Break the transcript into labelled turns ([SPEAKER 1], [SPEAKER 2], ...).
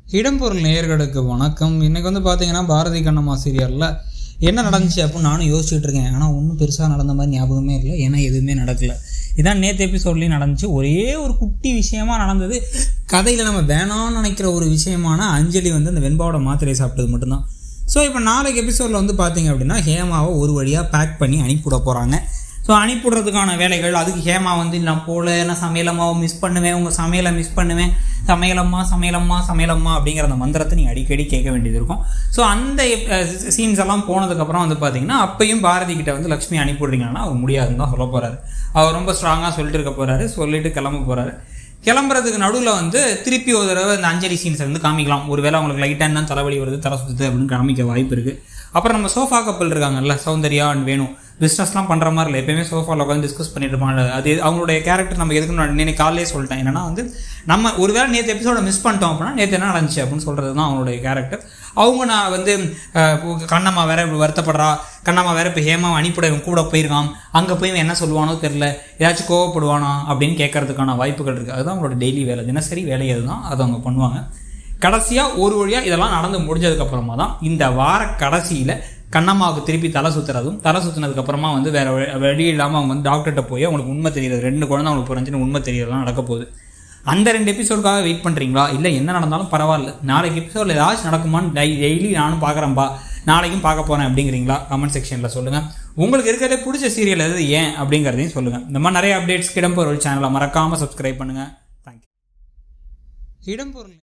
[SPEAKER 1] இடம்பொருள் நேயர்களுக்கு வணக்கம் இன்னைக்கு வந்து பார்த்தீங்கன்னா பாரதி கண்ணம்மா சீரியலில் என்ன நடந்துச்சு அப்படின்னு நானும் யோசிச்சுட்டு இருக்கேன் ஆனால் ஒன்றும் பெருசாக நடந்த மாதிரி ஞாபகமே இல்லை ஏன்னா எதுவுமே நடக்கல இதான் நேற்று எபிசோட்லேயும் நடந்துச்சு ஒரே ஒரு குட்டி விஷயமா நடந்தது கதையில் நம்ம வேணாம்னு நினைக்கிற ஒரு விஷயமான அஞ்சலி வந்து அந்த வெண்பாவோட மாத்திரை சாப்பிட்டது மட்டும்தான் ஸோ இப்போ நாளைக்கு எபிசோடில் வந்து பார்த்தீங்க அப்படின்னா ஹேமாவை ஒரு வழியாக பேக் பண்ணி அனுப்பிவிட போகிறாங்க ஸோ அனுப்பிவிடுறதுக்கான வேலைகள் அதுக்கு ஹேமா வந்து நான் போல நான் சமையலம்மாவை மிஸ் பண்ணுவேன் உங்கள் சமையலை மிஸ் பண்ணுவேன் சமையலம்மா சமையலம்மா சமையலம்மா அப்படிங்கிற அந்த மந்திரத்தை நீ அடிக்கடி கேட்க வேண்டியது இருக்கும் ஸோ அந்த சீன்ஸ் எல்லாம் போனதுக்கப்புறம் வந்து பார்த்தீங்கன்னா அப்பயும் பாரதி கிட்ட வந்து லக்ஷ்மி அனுப்பிவிடுறீங்கன்னா அவர் முடியாதுன்னு தான் சொல்ல போகிறாரு அவர் ரொம்ப ஸ்ட்ராங்காக சொல்லிட்டு இருக்க போகிறாரு சொல்லிட்டு கிளம்ப போகிறாரு கிளம்புறதுக்கு நடுவில் வந்து திருப்பி ஒரு தடவை இந்த அஞ்சலி சீன்ஸை வந்து காமிக்கலாம் ஒருவேளை அவங்களுக்கு லைட்டாக என்ன தலைவலி வருது தலை சுற்றுது அப்படின்னு காமிக்க வாய்ப்பு இருக்குது அப்புறம் நம்ம சோஃபா கப்பல் இருக்காங்கல்ல சௌந்தர்யா அண்ட் வேணும் பிஸ்னஸ்லாம் பண்ணுற மாதிரி இல்லை எப்பயுமே சோஃபாவில் உட்காந்து டிஸ்கஸ் பண்ணிட்டு இருப்பாங்க அது அவங்களுடைய கேரக்டர் நம்ம எதுக்கு நான் நேற்று காலையிலே சொல்லிட்டேன் என்னன்னா வந்து நம்ம ஒருவேளை நேற்று எபிசோட மிஸ் பண்ணிட்டோம் அப்படின்னா நேற்று என்ன நடந்துச்சு அப்படின்னு சொல்கிறது தான் அவங்களுடைய கேரக்டர் அவங்க நான் வந்து அஹ், கண்ணம்மா வேற இப்படி வருத்தப்படுறா கண்ணம்மா வேற இப்போ ஹேமா அனுப்பிட இவன் கூட போயிருக்கான் அங்கே போய் இவன் என்ன சொல்லுவானோ தெரில ஏதாச்சும் கோவப்படுவானா அப்படின்னு கேட்கறதுக்கான வாய்ப்புகள் இருக்குது அதுதான் அவங்களோட டெய்லி வேலை தினசரி வேலை அதுதான் அதை அவங்க பண்ணுவாங்க கடைசியாக ஒரு வழியாக இதெல்லாம் நடந்து முடிஞ்சதுக்கப்புறமா தான் இந்த வார கடைசியில் கண்ணம்மாவுக்கு திருப்பி தலை சுற்றுறதும் தலை சுற்றுனதுக்கு அப்புறமா வந்து வேற வழி- வழி இல்லாமல் அவங்க வந்து டாக்டர்கிட்ட போய் அவங்களுக்கு உண்மை தெரியுது ரெண்டு குழந்தை அவங்களுக்கு பிறந்துச்சுன்னு உண்மை தெரியறதுலாம் நடக்க போகுது அந்த ரெண்டு எபிசோடுக்காக வெயிட் பண்ணுறீங்களா இல்லை என்ன நடந்தாலும் பரவாயில்ல நாளைக்கு எபிசோடில் ஏதாச்சும் நடக்குமான்னு டை டெய்லி நானும் பார்க்குறேன்ப்பா நாளைக்கும் பார்க்க போகிறேன் அப்படிங்கிறீங்களா கமெண்ட் செக்ஷனில் சொல்லுங்கள் உங்களுக்கு இருக்கிறதே பிடிச்ச சீரியல் எது ஏன் அப்படிங்கிறதையும் சொல்லுங்கள் இந்த மாதிரி நிறைய அப்டேட்ஸ்க்கு இடம்பொருள் சேனலை மறக்காமல் சப்ஸ்கிரைப் பண்ணுங்கள் தேங்க்யூ இடம்பொருள்